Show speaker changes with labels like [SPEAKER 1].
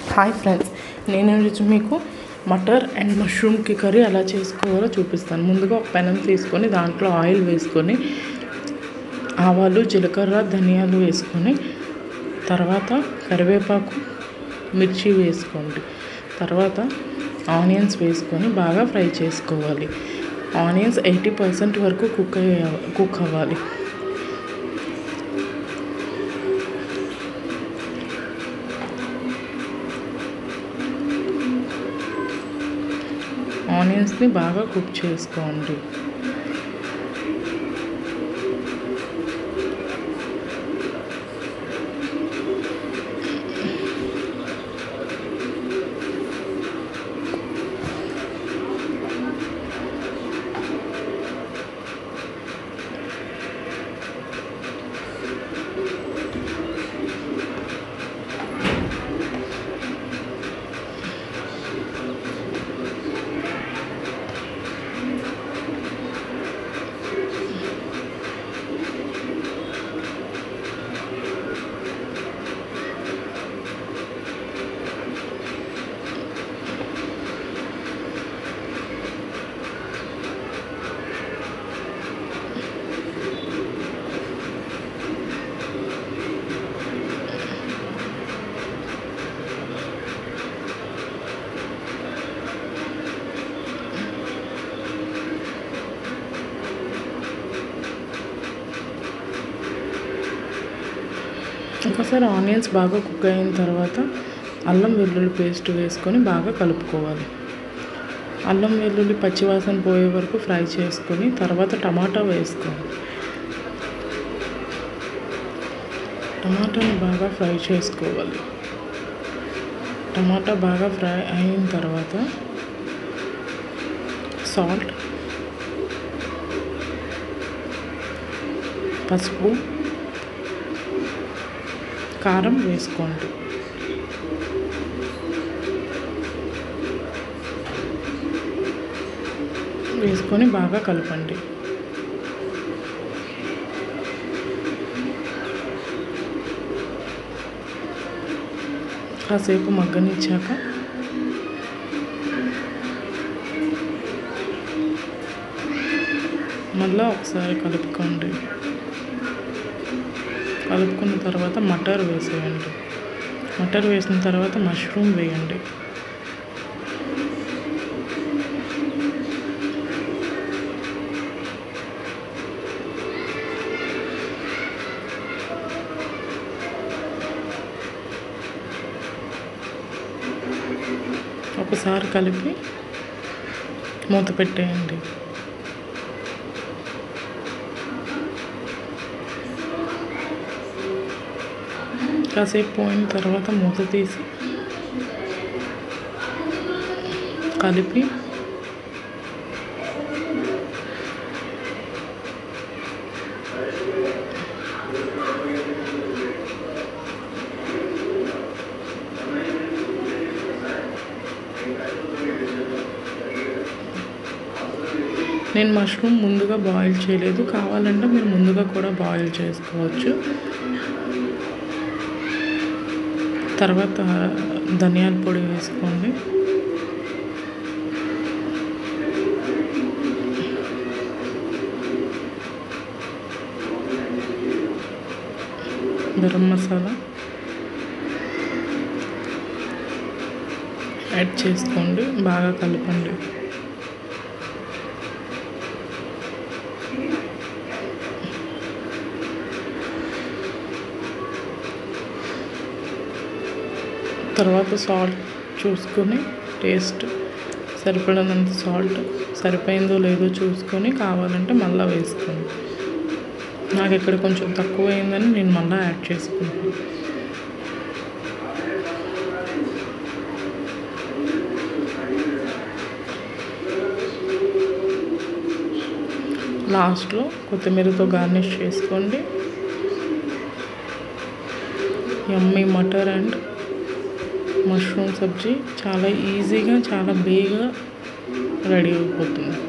[SPEAKER 1] hi friends నేను ఈరోజు మీకు మటర్ అండ్ మష్రూమ్కి కర్రీ ఎలా చేసుకోవాలో చూపిస్తాను ముందుగా ఒక పెనం తీసుకొని దాంట్లో ఆయిల్ వేసుకొని ఆవాలు జీలకర్ర ధనియాలు వేసుకొని తర్వాత కరివేపాకు మిర్చి వేసుకోండి తర్వాత ఆనియన్స్ వేసుకొని బాగా ఫ్రై చేసుకోవాలి ఆనియన్స్ ఎయిటీ పర్సెంట్ వరకు కుక్ అయ్యే కుక్ అవ్వాలి ఆనియన్స్ని బాగా కుక్ చేసుకోండి ఒకసారి ఆనియన్స్ బాగా కుక్ అయిన తర్వాత అల్లం వెల్లుల్లి పేస్ట్ వేసుకొని బాగా కలుపుకోవాలి అల్లం వెల్లుల్లి పచ్చివాసన పోయే వరకు ఫ్రై చేసుకొని తర్వాత టమాటా వేసుకోవాలి టమాటాని బాగా ఫ్రై చేసుకోవాలి టమాటా బాగా ఫ్రై అయిన తర్వాత సాల్ట్ పసుపు కారం వేసుకోండి వేసుకొని బాగా కలపండి కాసేపు మగ్గనిచ్చాక మళ్ళీ ఒకసారి కలుపుకోండి కలుపుకున్న తర్వాత మటర్ వేసేయండి మటర్ వేసిన తర్వాత మష్రూమ్ వేయండి ఒకసారి కలిపి మూత పెట్టేయండి కాసేపు పోయిన తర్వాత మూత తీసి కలిపి నేను మష్రూమ్ ముందుగా బాయిల్ చేయలేదు కావాలంటే మీరు ముందుగా కూడా బాయిల్ చేసుకోవచ్చు తర్వాత ధనియాల పొడి వేసుకోండి గరం మసాలా యాడ్ చేసుకోండి బాగా కలపండి తర్వాత సాల్ట్ చూసుకొని టేస్ట్ సరిపడినంత సాల్ట్ సరిపోయిందో లేదో చూసుకొని కావాలంటే మళ్ళీ వేసుకోండి నాకు ఇక్కడ కొంచెం తక్కువ అయిందని నేను మళ్ళీ యాడ్ చేసుకున్నాను లాస్ట్లో కొత్తిమీరతో గార్నిష్ చేసుకోండి యమ్మీ మటర్ అండ్ మష్రూమ్ సబ్జీ చాలా ఈజీగా చాలా బేగా రెడీ అయిపోతుంది